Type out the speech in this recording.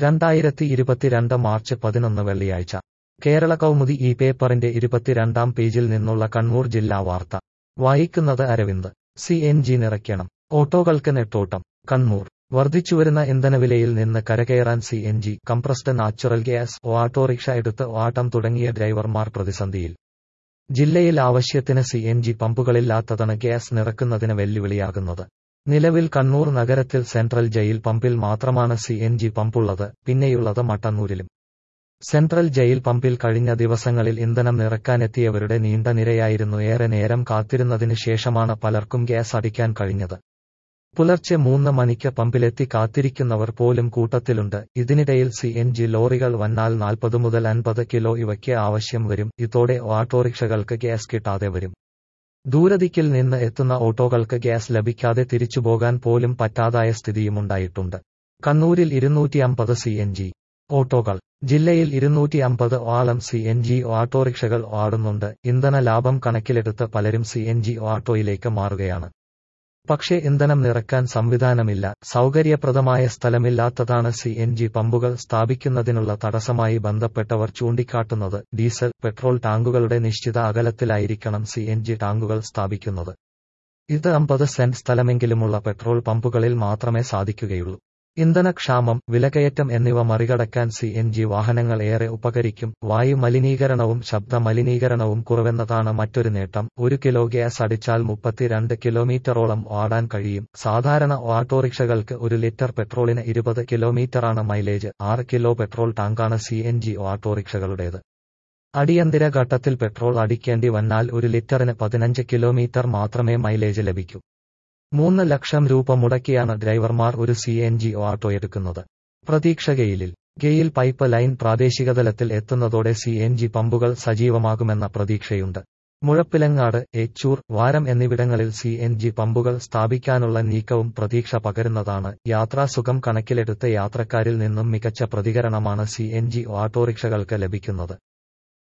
രണ്ടായിരത്തി ഇരുപത്തിരണ്ട് മാർച്ച് പതിനൊന്ന് വെള്ളിയാഴ്ച കേരള കൗമുദി ഈ പേപ്പറിന്റെ ഇരുപത്തിരണ്ടാം പേജിൽ നിന്നുള്ള കണ്ണൂർ ജില്ലാ വാർത്ത വായിക്കുന്നത് അരവിന്ദ് സി എൻ ജി നിറയ്ക്കണം ഓട്ടോകൾക്ക് നെട്ടോട്ടം കണ്ണൂർ വർദ്ധിച്ചുവരുന്ന ഇന്ധനവിലയിൽ നിന്ന് കരകയറാൻ C N G compressed natural gas auto rickshaw എടുത്ത് ഓട്ടം തുടങ്ങിയ ഡ്രൈവർമാർ പ്രതിസന്ധിയിൽ ജില്ലയിൽ ആവശ്യത്തിന് സി എൻ ജി പമ്പുകളില്ലാത്തതാണ് ഗ്യാസ് നിറക്കുന്നതിന് വെല്ലുവിളിയാകുന്നത് നിലവിൽ കണ്ണൂർ നഗരത്തിൽ സെൻട്രൽ ജയിൽ പമ്പിൽ മാത്രമാണ് സി എൻ ജി പമ്പുള്ളത് പിന്നെയുള്ളത് മട്ടന്നൂരിലും സെൻട്രൽ ജയിൽ പമ്പിൽ കഴിഞ്ഞ ദിവസങ്ങളിൽ ഇന്ധനം നിറക്കാനെത്തിയവരുടെ നീണ്ട നിരയായിരുന്നു ഏറെ നേരം കാത്തിരുന്നതിന് ശേഷമാണ് പലർക്കും ഗ്യാസ് അടിക്കാൻ കഴിഞ്ഞത് പുലർച്ചെ മൂന്ന് മണിക്ക് പമ്പിലെത്തി കാത്തിരിക്കുന്നവർ പോലും കൂട്ടത്തിലുണ്ട് ഇതിനിടയിൽ സി എൻ ജി ലോറികൾ വന്നാൽ നാൽപ്പത് മുതൽ അൻപത് കിലോ ഇവയ്ക്ക് ആവശ്യം വരും ഇതോടെ ഓട്ടോറിക്ഷകൾക്ക് ഗ്യാസ് കിട്ടാതെ വരും ദൂരദിക്കിൽ നിന്ന് എത്തുന്ന ഓട്ടോകൾക്ക് ഗ്യാസ് ലഭിക്കാതെ തിരിച്ചുപോകാൻ പോലും പറ്റാതായ സ്ഥിതിയുമുണ്ടായിട്ടുണ്ട് കണ്ണൂരിൽ ഇരുന്നൂറ്റി അമ്പത് സി എൻ ജി ഓട്ടോകൾ ജില്ലയിൽ ഇരുന്നൂറ്റി അമ്പത് ഓളം സി എൻ ജി ഓട്ടോറിക്ഷകൾ ഓടുന്നുണ്ട് ഇന്ധന ലാഭം കണക്കിലെടുത്ത് പലരും സി എൻ ജി ഓട്ടോയിലേക്ക് മാറുകയാണ് പക്ഷേ ഇന്ധനം നിറക്കാൻ സംവിധാനമില്ല സൗകര്യപ്രദമായ സ്ഥലമില്ലാത്തതാണ് സി എൻ ജി പമ്പുകൾ സ്ഥാപിക്കുന്നതിനുള്ള തടസ്സമായി ബന്ധപ്പെട്ടവർ ചൂണ്ടിക്കാട്ടുന്നത് ഡീസൽ പെട്രോൾ ടാങ്കുകളുടെ നിശ്ചിത അകലത്തിലായിരിക്കണം സി എൻ ജി ടാങ്കുകൾ സ്ഥാപിക്കുന്നത് ഇത് അമ്പത് സെന്റ് സ്ഥലമെങ്കിലുമുള്ള പെട്രോൾ പമ്പുകളിൽ മാത്രമേ സാധിക്കുകയുള്ളൂ ഇന്ധനക്ഷാമം വിലകയറ്റം എന്നിവ മറികടക്കാൻ സി എൻ ജി വാഹനങ്ങൾ ഏറെ ഉപകരിക്കും വായു മലിനീകരണവും ശബ്ദ മലിനീകരണവും കുറവെന്നതാണ് മറ്റൊരു നേട്ടം ഒരു കിലോ ഗ്യാസ് അടിച്ചാൽ മുപ്പത്തിരണ്ട് കിലോമീറ്ററോളം ഓടാൻ കഴിയും സാധാരണ ഓട്ടോറിക്ഷകൾക്ക് ഒരു ലിറ്റർ പെട്രോളിന് ഇരുപത് കിലോമീറ്ററാണ് മൈലേജ് ആറ് കിലോ പെട്രോൾ ടാങ്കാണ് സി എൻ ജി ഓട്ടോറിക്ഷകളുടേത് അടിയന്തര ഘട്ടത്തിൽ പെട്രോൾ അടിക്കേണ്ടി വന്നാൽ ഒരു ലിറ്ററിന് പതിനഞ്ച് കിലോമീറ്റർ മാത്രമേ മൈലേജ് ലഭിക്കൂ മൂന്ന് ലക്ഷം രൂപ മുടക്കിയാണ് ഡ്രൈവർമാർ ഒരു സി എൻ ജി ഓട്ടോ എടുക്കുന്നത് പ്രതീക്ഷ ഗെയിലിൽ ഗെയിൽ പൈപ്പ് ലൈൻ പ്രാദേശികതലത്തിൽ എത്തുന്നതോടെ സി എൻ ജി പമ്പുകൾ സജീവമാകുമെന്ന പ്രതീക്ഷയുണ്ട് മുഴപ്പിലങ്ങാട് ഏച്ചൂർ വാരം എന്നിവിടങ്ങളിൽ സി എൻ ജി പമ്പുകൾ സ്ഥാപിക്കാനുള്ള നീക്കവും പ്രതീക്ഷ പകരുന്നതാണ് യാത്രാസുഖം കണക്കിലെടുത്ത് യാത്രക്കാരിൽ നിന്നും മികച്ച പ്രതികരണമാണ് സി എൻ ജി ഓട്ടോറിക്ഷകൾക്ക് ലഭിക്കുന്നത്